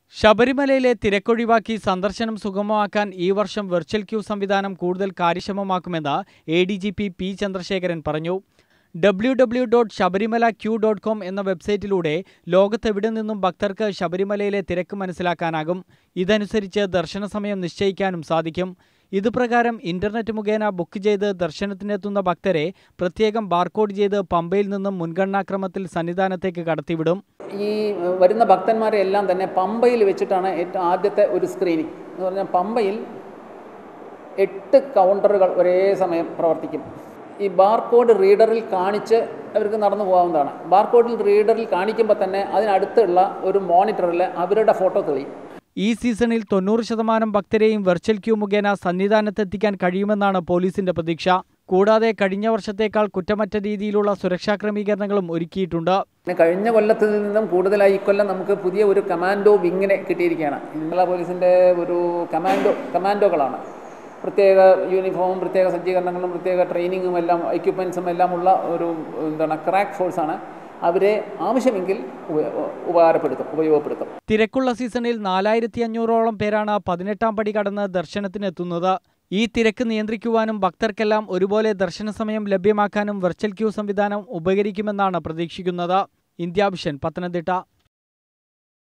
ശബരിമലയിലെ തിരക്കൊഴിവാക്കി സന്ദർശനം സുഗമമാക്കാൻ ഈ വർഷം വെർച്വൽ ക്യൂ സംവിധാനം കൂടുതൽ കാര്യക്ഷമമാക്കുമെന്ന് A D G P P Chandrasekharan പറഞ്ഞു W W dot Sabarimala Q dot com എന്ന വെബ്സൈറ്റിലൂടെ ലോകത്തെവിടെ നിന്നും ഭക്തർക്ക് ശബരിമലയിലെ തിരക്ക് മനസ്സിലാക്കാനാകും ഇതനുസരിച്ച് ദർശന സമയം നിശ്ചയിക്കാനും സാധിക്കും ഇതുപ്രകാരം ഇന്റർനെറ്റ് മുഖേന ബുക്ക് ചെയ്ത് ദർശനത്തിനെത്തുന്ന ഭക്തരെ പ്രത്യേകം ബാർകോഡ് ചെയ്ത് പമ്പയിൽ നിന്നും മുൻഗണനാക്രമത്തിൽ സന്നിധാനത്തേക്ക് കടത്തിവിടും ഈ വരുന്ന ഭക്തന്മാരെ എല്ലാം തന്നെ പമ്പയിൽ വെച്ചിട്ടാണ് ഏറ്റവും ആദ്യത്തെ ഒരു സ്ക്രീനിങ് എന്ന് പറഞ്ഞാൽ പമ്പയിൽ എട്ട് കൗണ്ടറുകൾ ഒരേ സമയം പ്രവർത്തിക്കും ഈ ബാർകോഡ് റീഡറിൽ കാണിച്ച് അവർക്ക് നടന്നു പോകാവുന്നതാണ് ബാർകോഡിൽ റീഡറിൽ കാണിക്കുമ്പോൾ തന്നെ അതിനടുത്തുള്ള ഒരു മോണിറ്ററിൽ അവരുടെ ഫോട്ടോ തെളിയും ഈ സീസണിൽ തൊണ്ണൂറ് ശതമാനം ഭക്തരെയും വെർച്വൽ ക്യൂ മുഖേന സന്നിധാനത്തെത്തിക്കാൻ കഴിയുമെന്നാണ് പോലീസിന്റെ പ്രതീക്ഷ കൂടാതെ കഴിഞ്ഞ വർഷത്തേക്കാൾ കുറ്റമറ്റ രീതിയിലുള്ള സുരക്ഷാ ക്രമീകരണങ്ങളും ഒരുക്കിയിട്ടുണ്ട് പിന്നെ കഴിഞ്ഞ കൊല്ലത്തിൽ നിന്നും കൂടുതലായി ഇക്കൊല്ലം നമുക്ക് പുതിയ ഒരു കമാൻഡോ വിങ്ങിനെ കിട്ടിയിരിക്കുകയാണ് കേരള പോലീസിൻ്റെ ഒരു കമാൻഡോ കമാൻഡോകളാണ് പ്രത്യേക യൂണിഫോമും പ്രത്യേക സജ്ജീകരണങ്ങളും പ്രത്യേക ട്രെയിനിങ്ങും എല്ലാം എക്യുപ്മെൻസും എല്ലാം ഉള്ള ഒരു എന്താണ് ക്രാക്ക് ഫോഴ്സാണ് അവരെ ആവശ്യമെങ്കിൽ ഉപ- ഉപകാരപ്പെടുത്തും ഉപയോഗപ്പെടുത്തും തിരക്കുള്ള സീസണിൽ നാലായിരത്തി അഞ്ഞൂറോളം പേരാണ് പതിനെട്ടാം പടി കടന്ന് ദർശനത്തിനെത്തുന്നത് ഈ തിരക്ക് നിയന്ത്രിക്കുവാനും ഭക്തർക്കെല്ലാം ഒരുപോലെ ദർശന സമയം ലഭ്യമാക്കാനും വെർച്വൽ ക്യൂ സംവിധാനം ഉപകരിക്കുമെന്നാണ് പ്രതീക്ഷിക്കുന്നത് ഇന്ത്യ വിഷൻ പത്തനംതിട്ട